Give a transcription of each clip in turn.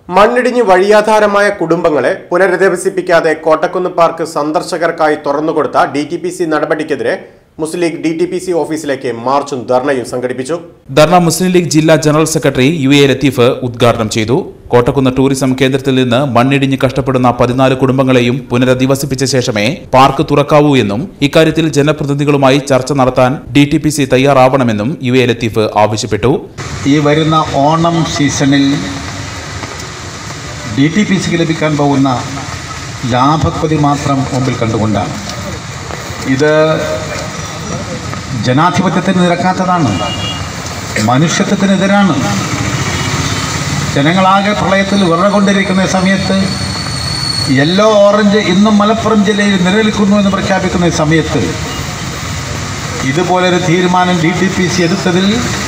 മണ്ണിടിഞ്ഞ് വഴിയാധാരമായ കുടുംബങ്ങളെ പുനരധിവസിപ്പിക്കാതെ കോട്ടക്കുന്ന് പാർക്ക് സന്ദർശകർക്കായി തുറന്നുകൊടുത്ത ഡി ടി പി സി നടപടിക്കെതിരെ Muslim League D T P C ഓഫീസിലേക്ക് മാർച്ചും ധർണയും സംഘടിപ്പിച്ചു ധർണ മുസ്ലിം ലീഗ് ജില്ലാ general secretary U A Latheef ഉദ്ഘാടനം ചെയ്തു കോട്ടക്കുന്ന് ടൂറിസം കേന്ദ്രത്തിൽ നിന്ന് മണ്ണിടിഞ്ഞ് കഷ്ടപ്പെടുന്ന പതിനാല് കുടുംബങ്ങളെയും പുനരധിവസിപ്പിച്ച ശേഷമേ പാർക്ക് തുറക്കാവൂ എന്നും ഇക്കാര്യത്തിൽ ജനപ്രതിനിധികളുമായി ചർച്ച നടത്താൻ ഡി ടി പി സി തയ്യാറാവണമെന്നും യു എ ലത്തീഫ് ആവശ്യപ്പെട്ടു ഈ വരുന്ന ഓണം സീസണിൽ ഡി ടി പി സിക്ക് ലഭിക്കാൻ പോകുന്ന ലാഭക്കൊതി മാത്രം മുമ്പിൽ കണ്ടുകൊണ്ടാണ് ഇത് ജനാധിപത്യത്തിന് നിരക്കാത്തതാണ് മനുഷ്യത്വത്തിനെതിരാണ് ജനങ്ങളാകെ പ്രളയത്തിൽ വിറകൊണ്ടിരിക്കുന്ന സമയത്ത് യെല്ലോ ഓറഞ്ച് ഇന്നും മലപ്പുറം ജില്ലയിൽ നിലനിൽക്കുന്നു എന്ന് പ്രഖ്യാപിക്കുന്ന സമയത്ത് ഇതുപോലൊരു തീരുമാനം ഡി ടി പി സി എടുത്തതിൽ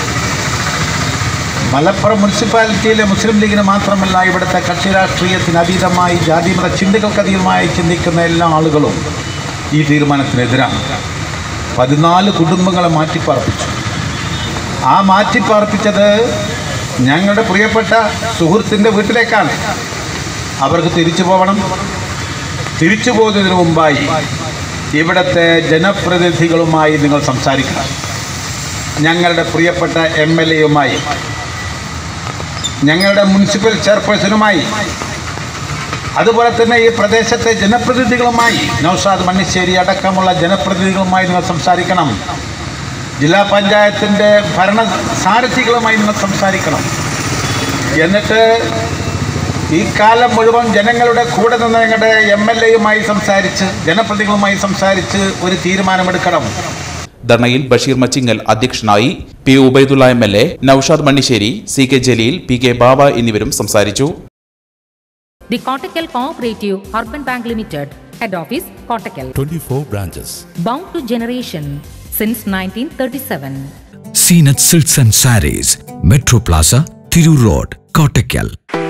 മലപ്പുറം മുനിസിപ്പാലിറ്റിയിലെ മുസ്ലിം ലീഗിന് മാത്രമല്ല ഇവിടുത്തെ കക്ഷി രാഷ്ട്രീയത്തിന് അതീതമായി ജാതിമത ചിന്തകൾക്ക് അതീതമായി ചിന്തിക്കുന്ന എല്ലാ ആളുകളും ഈ തീരുമാനത്തിനെതിരാണ് പതിനാല് കുടുംബങ്ങളെ മാറ്റിപ്പാർപ്പിച്ചു ആ മാറ്റിപ്പാർപ്പിച്ചത് ഞങ്ങളുടെ പ്രിയപ്പെട്ട സുഹൃത്തിൻ്റെ വീട്ടിലേക്കാണ് അവർക്ക് തിരിച്ചു പോകണം തിരിച്ചു പോകുന്നതിന് മുമ്പായി ഇവിടുത്തെ ജനപ്രതിനിധികളുമായി നിങ്ങൾ സംസാരിക്കണം ഞങ്ങളുടെ പ്രിയപ്പെട്ട എം എൽ എയുമായി ഞങ്ങളുടെ മുനിസിപ്പൽ ചെയർപേഴ്സണുമായി അതുപോലെ തന്നെ ഈ പ്രദേശത്തെ ജനപ്രതിനിധികളുമായി നൌഷാദ് മണ്ണിശ്ശേരി അടക്കമുള്ള ജനപ്രതിനിധികളുമായി നിങ്ങൾ സംസാരിക്കണം ജില്ലാ പഞ്ചായത്തിൻ്റെ ഭരണ സാരഥികളുമായി നിങ്ങൾ സംസാരിക്കണം എന്നിട്ട് ഈ കാലം മുഴുവൻ ജനങ്ങളുടെ കൂടെ നിന്ന് ഞങ്ങളുടെ എം എൽ എയുമായി സംസാരിച്ച് ജനപ്രതിനിധികളുമായി സംസാരിച്ച് ഒരു തീരുമാനമെടുക്കണം ധർണയിൽ ബഷീർ മച്ചിങ്ങൽ അധ്യക്ഷനായി P Ubaidulla M L A Noushad Mannisseri C K Jaleel P K Baba എന്നിവരും സംസാരിച്ചു The Kottakkal Cooperative Urban Bank Limited, Head Office, Kottakkal. 24 branches. Bound to generation since 1937. Zeenath silks and sarees metro plaza Tirur road Kottakkal